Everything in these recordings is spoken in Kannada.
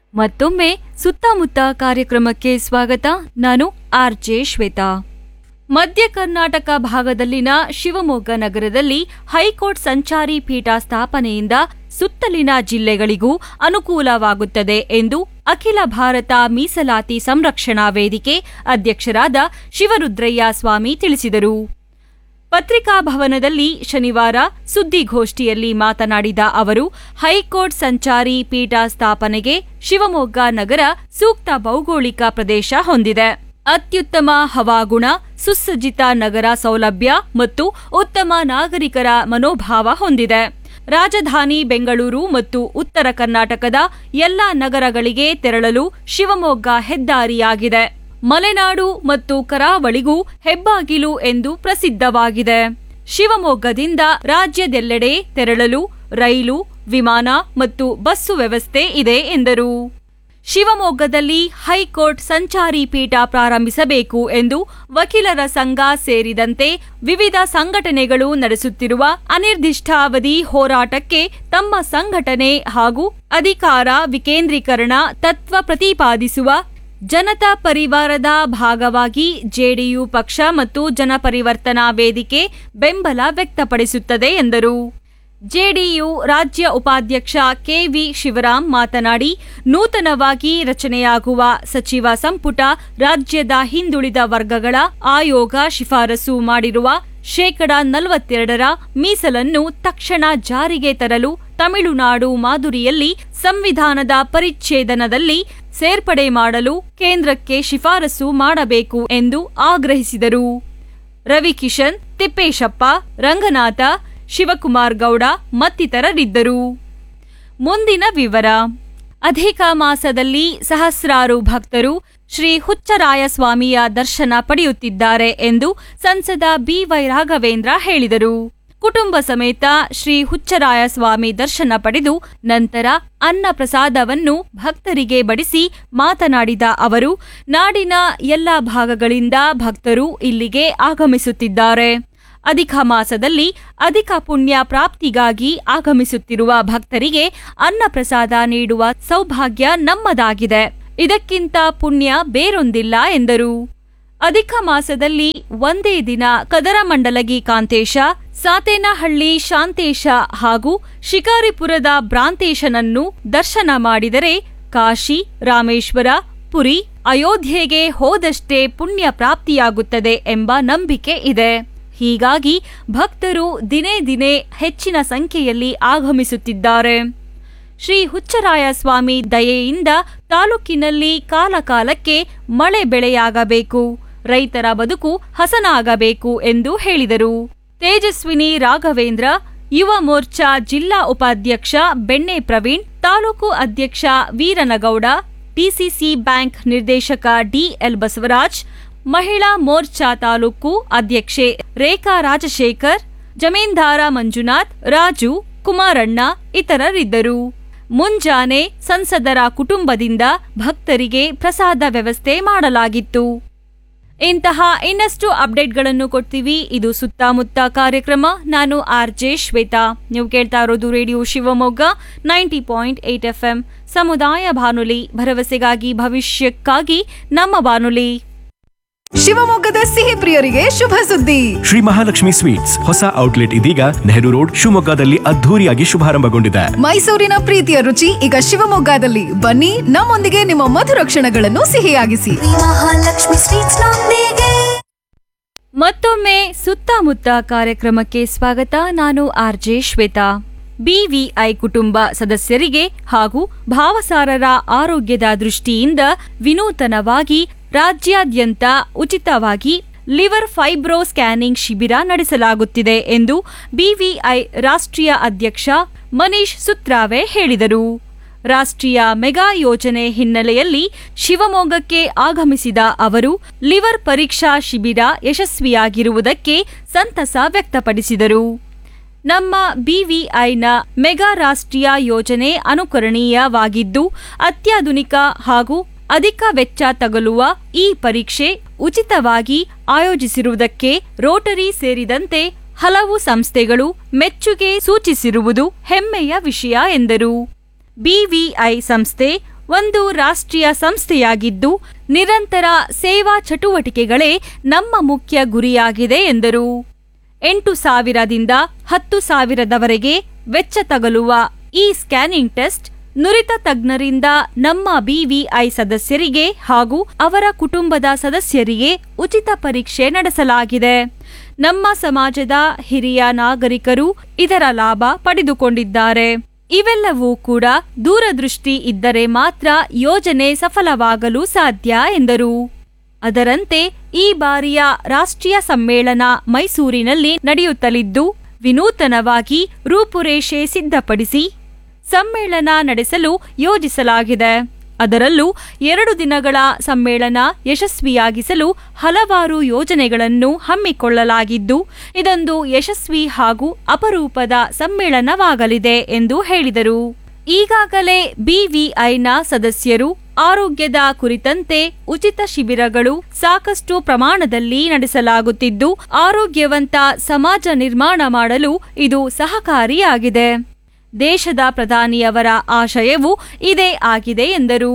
ಮತ್ತೊಮ್ಮೆ ಸುತ್ತಮುತ್ತ ಕಾರ್ಯಕ್ರಮಕ್ಕೆ ಸ್ವಾಗತ ನಾನು ಆರ್ ಜೆ ಶ್ವೇತಾ ಮಧ್ಯ ಕರ್ನಾಟಕ ಭಾಗದಲ್ಲಿನ ಶಿವಮೊಗ್ಗ ನಗರದಲ್ಲಿ ಹೈಕೋರ್ಟ್ ಸಂಚಾರಿ ಪೀಠ ಸ್ಥಾಪನೆಯಿಂದ ಸುತ್ತಲಿನ ಜಿಲ್ಲೆಗಳಿಗೂ ಅನುಕೂಲವಾಗುತ್ತದೆ ಎಂದು ಅಖಿಲ ಭಾರತ ಮೀಸಲಾತಿ ಸಂರಕ್ಷಣಾ ವೇದಿಕೆ ಅಧ್ಯಕ್ಷರಾದ ಶಿವರುದ್ರಯ್ಯ ಸ್ವಾಮಿ ತಿಳಿಸಿದರು ಪತ್ರಿಕಾಭವನದಲ್ಲಿ ಶನಿವಾರ ಸುದ್ದಿಗೋಷ್ಠಿಯಲ್ಲಿ ಮಾತನಾಡಿದ ಅವರು ಹೈಕೋರ್ಟ್ ಸಂಚಾರಿ ಪೀಠ ಸ್ಥಾಪನೆಗೆ ಶಿವಮೊಗ್ಗ ನಗರ ಸೂಕ್ತ ಭೌಗೋಳಿಕ ಪ್ರದೇಶ ಹೊಂದಿದೆ ಅತ್ಯುತ್ತಮ ಹವಾಗುಣ ಸುಸಜ್ಜಿತ ನಗರ ಸೌಲಭ್ಯ ಮತ್ತು ಉತ್ತಮ ನಾಗರಿಕರ ಮನೋಭಾವ ಹೊಂದಿದೆ ರಾಜಧಾನಿ ಬೆಂಗಳೂರು ಮತ್ತು ಉತ್ತರ ಕರ್ನಾಟಕದ ಎಲ್ಲಾ ನಗರಗಳಿಗೆ ತೆರಳಲು ಶಿವಮೊಗ್ಗ ಹೆದ್ದಾರಿಯಾಗಿದೆ ಮಲೆನಾಡು ಮತ್ತು ಕರಾವಳಿಗೂ ಹೆಬ್ಬಾಗಿಲು ಎಂದು ಪ್ರಸಿದ್ಧವಾಗಿದೆ ಶಿವಮೊಗ್ಗದಿಂದ ರಾಜ್ಯದೆಲ್ಲೆಡೆ ತೆರಳಲು ರೈಲು ವಿಮಾನ ಮತ್ತು ಬಸ್ಸು ವ್ಯವಸ್ಥೆ ಇದೆ ಎಂದರು ಶಿವಮೊಗ್ಗದಲ್ಲಿ ಹೈಕೋರ್ಟ್ ಸಂಚಾರಿ ಪೀಠ ಪ್ರಾರಂಭಿಸಬೇಕು ಎಂದು ವಕೀಲರ ಸಂಘ ಸೇರಿದಂತೆ ವಿವಿಧ ಸಂಘಟನೆಗಳು ನಡೆಸುತ್ತಿರುವ ಅನಿರ್ದಿಷ್ಟಾವಧಿ ಹೋರಾಟಕ್ಕೆ ತಮ್ಮ ಸಂಘಟನೆ ಹಾಗೂ ಅಧಿಕಾರ ವಿಕೇಂದ್ರೀಕರಣ ತತ್ವ ಪ್ರತಿಪಾದಿಸುವ ಜನತಾ ಪರಿವಾರದ ಭಾಗವಾಗಿ ಜೆಡಿಯು ಪಕ್ಷ ಮತ್ತು ಜನಪರಿವರ್ತನಾ ವೇದಿಕೆ ಬೆಂಬಲ ವ್ಯಕ್ತಪಡಿಸುತ್ತದೆ ಎಂದರು ಜೆಡಿಯು ರಾಜ್ಯ ಉಪಾಧ್ಯಕ್ಷ ಕೆವಿ ಶಿವರಾಂ ಮಾತನಾಡಿ ನೂತನವಾಗಿ ರಚನೆಯಾಗುವ ಸಚಿವ ಸಂಪುಟ ರಾಜ್ಯದ ಹಿಂದುಳಿದ ವರ್ಗಗಳ ಆಯೋಗ ಶಿಫಾರಸು ಮಾಡಿರುವ ಶೇಕಡ ನಲವತ್ತೆರಡರ ಮೀಸಲನ್ನು ತಕ್ಷಣ ಜಾರಿಗೆ ತರಲು ತಮಿಳುನಾಡು ಮಾದರಿಯಲ್ಲಿ ಸಂವಿಧಾನದ ಪರಿಚ್ಛೇದನದಲ್ಲಿ ಸೇರ್ಪಡೆ ಮಾಡಲು ಕೇಂದ್ರಕ್ಕೆ ಶಿಫಾರಸು ಮಾಡಬೇಕು ಎಂದು ಆಗ್ರಹಿಸಿದರು ರವಿಕಿಶನ್ ತಿಪ್ಪೇಶಪ್ಪ ರಂಗನಾಥ ಶಿವಕುಮಾರ್ ಗೌಡ ಮತ್ತಿತರರಿದ್ದರು ಮುಂದಿನ ವಿವರ ಅಧಿಕ ಮಾಸದಲ್ಲಿ ಸಹಸ್ರಾರು ಭಕ್ತರು ಶ್ರೀ ಹುಚ್ಚರಾಯಸ್ವಾಮಿಯ ದರ್ಶನ ಪಡೆಯುತ್ತಿದ್ದಾರೆ ಎಂದು ಸಂಸದ ಬಿವೈ ರಾಘವೇಂದ್ರ ಹೇಳಿದರು ಕುಟುಂಬ ಸಮೇತ ಶ್ರೀ ಹುಚ್ಚರಾಯಸ್ವಾಮಿ ದರ್ಶನ ಪಡೆದು ನಂತರ ಅನ್ನ ಪ್ರಸಾದವನ್ನು ಭಕ್ತರಿಗೆ ಬಡಿಸಿ ಮಾತನಾಡಿದ ಅವರು ನಾಡಿನ ಎಲ್ಲ ಭಾಗಗಳಿಂದ ಭಕ್ತರು ಇಲ್ಲಿಗೆ ಆಗಮಿಸುತ್ತಿದ್ದಾರೆ ಅಧಿಕ ಮಾಸದಲ್ಲಿ ಅಧಿಕ ಪುಣ್ಯ ಪ್ರಾಪ್ತಿಗಾಗಿ ಆಗಮಿಸುತ್ತಿರುವ ಭಕ್ತರಿಗೆ ಅನ್ನ ಪ್ರಸಾದ ನೀಡುವ ಸೌಭಾಗ್ಯ ನಮ್ಮದಾಗಿದೆ ಇದಕ್ಕಿಂತ ಪುಣ್ಯ ಬೇರೊಂದಿಲ್ಲ ಎಂದರು ಅಧಿಕ ಮಾಸದಲ್ಲಿ ಒಂದೇ ದಿನ ಕದರಮಂಡಲಗಿ ಕಾಂತೇಶ ಸಾತೇನಹಳ್ಳಿ ಶಾಂತೇಶ ಹಾಗೂ ಶಿಕಾರಿಪುರದ ಭ್ರಾಂತೇಶನನ್ನು ದರ್ಶನ ಮಾಡಿದರೆ ಕಾಶಿ ರಾಮೇಶ್ವರ ಪುರಿ ಅಯೋಧ್ಯೆಗೆ ಹೋದಷ್ಟೇ ಪುಣ್ಯ ಪ್ರಾಪ್ತಿಯಾಗುತ್ತದೆ ಎಂಬ ನಂಬಿಕೆ ಇದೆ ಹೀಗಾಗಿ ಭಕ್ತರು ದಿನೇ ದಿನೇ ಹೆಚ್ಚಿನ ಸಂಖ್ಯೆಯಲ್ಲಿ ಆಗಮಿಸುತ್ತಿದ್ದಾರೆ ಶ್ರೀ ಹುಚ್ಚರಾಯ ಸ್ವಾಮಿ ದಯೆಯಿಂದ ತಾಲೂಕಿನಲ್ಲಿ ಕಾಲಕಾಲಕ್ಕೆ ಮಳೆ ಬೆಳೆಯಾಗಬೇಕು ರೈತರ ಬದುಕು ಹಸನಾಗಬೇಕು ಎಂದು ಹೇಳಿದರು ತೇಜಸ್ವಿನಿ ರಾಘವೇಂದ್ರ ಯುವ ಮೋರ್ಚಾ ಜಿಲ್ಲಾ ಉಪಾಧ್ಯಕ್ಷ ಬೆಣ್ಣೆ ಪ್ರವೀಣ್ ತಾಲೂಕು ಅಧ್ಯಕ್ಷ ವೀರನಗೌಡ ಡಿಸಿಸಿ ಬ್ಯಾಂಕ್ ನಿರ್ದೇಶಕ ಡಿಎಲ್ ಬಸವರಾಜ್ ಮಹಿಳಾ ಮೋರ್ಚಾ ತಾಲೂಕು ಅಧ್ಯಕ್ಷೆ ರೇಖಾ ರಾಜಶೇಖರ್ ಜಮೀನ್ದಾರ ಮಂಜುನಾಥ್ ರಾಜು ಕುಮಾರಣ್ಣ ಇತರರಿದ್ದರು ಮುಂಜಾನೆ ಸಂಸದರ ಕುಟುಂಬದಿಂದ ಭಕ್ತರಿಗೆ ಪ್ರಸಾದ ವ್ಯವಸ್ಥೆ ಮಾಡಲಾಗಿತ್ತು ಇಂತಹ ಇನ್ನಷ್ಟು ಅಪ್ಡೇಟ್ಗಳನ್ನು ಕೊಡ್ತೀವಿ ಇದು ಸುತ್ತಮುತ್ತ ಕಾರ್ಯಕ್ರಮ ನಾನು ಆರ್ ಜೆ ಶ್ವೇತಾ ನೀವು ಕೇಳ್ತಾ ಇರೋದು radio Shivamogga ninety point eight F M ಸಮುದಾಯ ಬಾನುಲಿ ಭರವಸೆಗಾಗಿ ಭವಿಷ್ಯಕ್ಕಾಗಿ ನಮ್ಮ ಬಾನುಲಿ ಶಿವಮೊಗ್ಗದ ಸಿಹಿ ಪ್ರಿಯರಿಗೆ ಶುಭ ಸುದ್ದಿ ಶ್ರೀ ಮಹಾಲಕ್ಷ್ಮಿ ಸ್ವೀಟ್ಸ್ ಹೊಸ ಔಟ್ಲೆಟ್ ಇದೀಗ ನೆಹರು ರೋಡ್ ಶಿವಮೊಗ್ಗದಲ್ಲಿ ಅದ್ಧೂರಿಯಾಗಿ ಶುಭಾರಂಭಗೊಂಡಿದೆ ಮೈಸೂರಿನ ಪ್ರೀತಿಯ ರುಚಿ ಈಗ ಶಿವಮೊಗ್ಗದಲ್ಲಿ ಬನ್ನಿ ನಮ್ಮೊಂದಿಗೆ ನಿಮ್ಮ ಮಧುರ ಕ್ಷಣಗಳನ್ನು ಸಿಹಿಯಾಗಿಸಿ ಮಹಾಲಕ್ಷ್ಮಿ ಸ್ವೀಟ್ಸ್ ನೊಂದಿಗೆ ಮತ್ತೊಮ್ಮೆ ಸುತ್ತಮುತ್ತ ಕಾರ್ಯಕ್ರಮಕ್ಕೆ ಸ್ವಾಗತ ನಾನು ಆರ್ ಜೆ ಶ್ವೇತಾ ಬಿವಿಐ ಕುಟುಂಬ ಸದಸ್ಯರಿಗೆ ಹಾಗೂ ಭಾವಸಾರರ ಆರೋಗ್ಯದ ದೃಷ್ಟಿಯಿಂದ ವಿನೂತನವಾಗಿ ರಾಜ್ಯಾದ್ಯಂತ ಉಚಿತವಾಗಿ ಲಿವರ್ ಫೈಬ್ರೋ ಸ್ಕ್ಯಾನಿಂಗ್ ಶಿಬಿರ ನಡೆಸಲಾಗುತ್ತಿದೆ ಎಂದು ಬಿವಿಐ ರಾಷ್ಟ್ರೀಯ ಅಧ್ಯಕ್ಷ ಮನೀಶ್ ಸುತ್ರಾವೆ ಹೇಳಿದರು ರಾಷ್ಟ್ರೀಯ ಮೆಗಾ ಯೋಜನೆ ಹಿನ್ನೆಲೆಯಲ್ಲಿ ಶಿವಮೊಗ್ಗಕ್ಕೆ ಆಗಮಿಸಿದ ಅವರು ಲಿವರ್ ಪರೀಕ್ಷಾ ಶಿಬಿರ ಯಶಸ್ವಿಯಾಗಿರುವುದಕ್ಕೆ ಸಂತಸ ವ್ಯಕ್ತಪಡಿಸಿದರು ನಮ್ಮ ಬಿವಿಐನ ಮೆಗಾ ರಾಷ್ಟ್ರೀಯ ಯೋಜನೆ ಅನುಕರಣೀಯವಾಗಿದ್ದು ಅತ್ಯಾಧುನಿಕ ಹಾಗೂ ಅಧಿಕ ವೆಚ್ಚ ತಗಲುವ ಈ ಪರೀಕ್ಷೆ ಉಚಿತವಾಗಿ ಆಯೋಜಿಸಿರುವುದಕ್ಕೆ ರೋಟರಿ ಸೇರಿದಂತೆ ಹಲವು ಸಂಸ್ಥೆಗಳು ಮೆಚ್ಚುಗೆ ಸೂಚಿಸಿರುವುದು ಹೆಮ್ಮೆಯ ವಿಷಯ ಎಂದರು ಬಿವಿಐ ಸಂಸ್ಥೆ ಒಂದು ರಾಷ್ಟ್ರೀಯ ಸಂಸ್ಥೆಯಾಗಿದ್ದು ನಿರಂತರ ಸೇವಾ ಚಟುವಟಿಕೆಗಳೇ ನಮ್ಮ ಮುಖ್ಯ ಗುರಿಯಾಗಿದೆ ಎಂದರು ಎಂಟು ಸಾವಿರದಿಂದ ಹತ್ತು ಸಾವಿರದವರೆಗೆ ವೆಚ್ಚ ತಗಲುವ ಈ ಸ್ಕ್ಯಾನಿಂಗ್ ಟೆಸ್ಟ್ ನುರಿತ ತಜ್ಞರಿಂದ ನಮ್ಮ ಬಿವಿಐ ಸದಸ್ಯರಿಗೆ ಹಾಗೂ ಅವರ ಕುಟುಂಬದ ಸದಸ್ಯರಿಗೆ ಉಚಿತ ಪರೀಕ್ಷೆ ನಡೆಸಲಾಗಿದೆ ನಮ್ಮ ಸಮಾಜದ ಹಿರಿಯ ನಾಗರಿಕರು ಇದರ ಲಾಭ ಪಡೆದುಕೊಂಡಿದ್ದಾರೆ ಇವೆಲ್ಲವೂ ಕೂಡ ದೂರದೃಷ್ಟಿ ಇದ್ದರೆ ಮಾತ್ರ ಯೋಜನೆ ಸಫಲವಾಗಲು ಸಾಧ್ಯ ಎಂದರು ಅದರಂತೆ ಈ ಬಾರಿಯ ರಾಷ್ಟ್ರೀಯ ಸಮ್ಮೇಳನ ಮೈಸೂರಿನಲ್ಲಿ ನಡೆಯುತ್ತಲಿದ್ದು ವಿನೂತನವಾಗಿ ರೂಪುರೇಷೆ ಸಿದ್ಧಪಡಿಸಿ ಸಮ್ಮೇಳನ ನಡೆಸಲು ಯೋಜಿಸಲಾಗಿದೆ ಅದರಲ್ಲೂ ಎರಡು ದಿನಗಳ ಸಮ್ಮೇಳನ ಯಶಸ್ವಿಯಾಗಿಸಲು ಹಲವಾರು ಯೋಜನೆಗಳನ್ನು ಹಮ್ಮಿಕೊಳ್ಳಲಾಗಿದ್ದು ಇದೊಂದು ಯಶಸ್ವಿ ಹಾಗೂ ಅಪರೂಪದ ಸಮ್ಮೇಳನವಾಗಲಿದೆ ಎಂದು ಹೇಳಿದರು ಈಗಾಗಲೇ ಬಿವಿಐನ ಸದಸ್ಯರು ಆರೋಗ್ಯದ ಕುರಿತಂತೆ ಉಚಿತ ಶಿಬಿರಗಳು ಸಾಕಷ್ಟು ಪ್ರಮಾಣದಲ್ಲಿ ನಡೆಸಲಾಗುತ್ತಿದ್ದು ಆರೋಗ್ಯವಂತ ಸಮಾಜ ನಿರ್ಮಾಣ ಮಾಡಲು ಇದು ಸಹಕಾರಿಯಾಗಿದೆ ದೇಶದ ಪ್ರಧಾನಿಯವರ ಆಶಯವೂ ಇದೇ ಆಗಿದೆ ಎಂದರು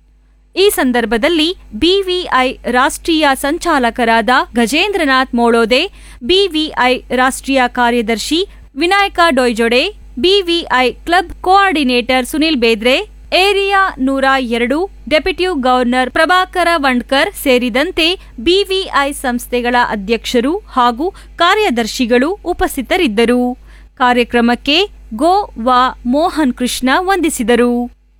ಈ ಸಂದರ್ಭದಲ್ಲಿ ಬಿವಿಐ ರಾಷ್ಟ್ರೀಯ ಸಂಚಾಲಕರಾದ ಗಜೇಂದ್ರನಾಥ್ ಮೋಳೋದೆ ಬಿವಿಐ ರಾಷ್ಟ್ರೀಯ ಕಾರ್ಯದರ್ಶಿ ವಿನಾಯಕ ಡೊಯ್ಜೊಡೆ BVI club coordinator Sunil Bedre area ನೂರ ಎರಡು ಡೆಪ್ಯೂಟಿ ಗವರ್ನರ್ ಪ್ರಭಾಕರ ವಂಡ್ಕರ್ ಸೇರಿದಂತೆ ಬಿವಿಐ ಸಂಸ್ಥೆಗಳ ಅಧ್ಯಕ್ಷರು ಹಾಗೂ ಕಾರ್ಯದರ್ಶಿಗಳು ಉಪಸ್ಥಿತರಿದ್ದರು ಕಾರ್ಯಕ್ರಮಕ್ಕೆ ಗೋ ವಾ ಮೋಹನ್ ಕೃಷ್ಣ ವಂದಿಸಿದರು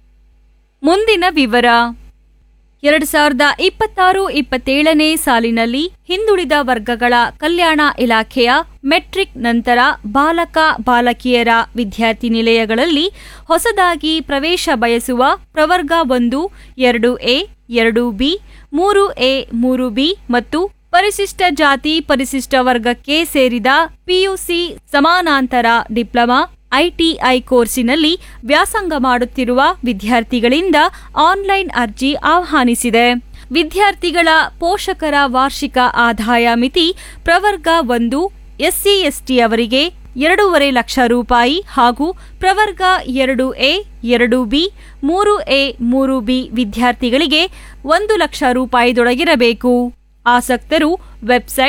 ಮುಂದಿನ ವಿವರ ಎರಡು ಸಾವಿರದ ಇಪ್ಪತ್ತಾರು ಇಪ್ಪತ್ತೇಳನೇ ಸಾಲಿನಲ್ಲಿ ಹಿಂದುಳಿದ ವರ್ಗಗಳ ಕಲ್ಯಾಣ ಇಲಾಖೆಯ ಮೆಟ್ರಿಕ್ ನಂತರ ಬಾಲಕ ಬಾಲಕಿಯರ ವಿದ್ಯಾರ್ಥಿ ನಿಲಯಗಳಲ್ಲಿ ಹೊಸದಾಗಿ ಪ್ರವೇಶ ಬಯಸುವ ಪ್ರವರ್ಗ ಒಂದು ಎರಡು ಎ ಎರಡು ಬಿ ಮೂರು ಎ ಮೂರು ಬಿ ಮತ್ತು ಪರಿಶಿಷ್ಟ ಜಾತಿ ಪರಿಶಿಷ್ಟ ವರ್ಗಕ್ಕೆ ಸೇರಿದ ಪಿಯುಸಿ ಸಮಾನಾಂತರ ಡಿಪ್ಲೊಮಾ ಐಟಿಐ ಕೋರ್ಸಿನಲ್ಲಿ ವ್ಯಾಸಂಗ ಮಾಡುತ್ತಿರುವ ವಿದ್ಯಾರ್ಥಿಗಳಿಂದ ಆನ್ಲೈನ್ ಅರ್ಜಿ ಆಹ್ವಾನಿಸಿದೆ ವಿದ್ಯಾರ್ಥಿಗಳ ಪೋಷಕರ ವಾರ್ಷಿಕ ಆದಾಯ ಮಿತಿ ಪ್ರವರ್ಗ ಒಂದು ಎಸ್ಸಿ ಎಸ್ಟಿ ಅವರಿಗೆ ಎರಡೂವರೆ ಲಕ್ಷ ರೂಪಾಯಿ ಹಾಗೂ ಪ್ರವರ್ಗ ಎರಡು ಎ ಎರಡು ಬಿ ಮೂರು ಎ ಮೂರು ಬಿ ವಿದ್ಯಾರ್ಥಿಗಳಿಗೆ ಒಂದು ಲಕ್ಷ ರೂಪಾಯಿದೊಳಗಿರಬೇಕು ಆಸಕ್ತರು ವೆಬ್ಸೈಟ್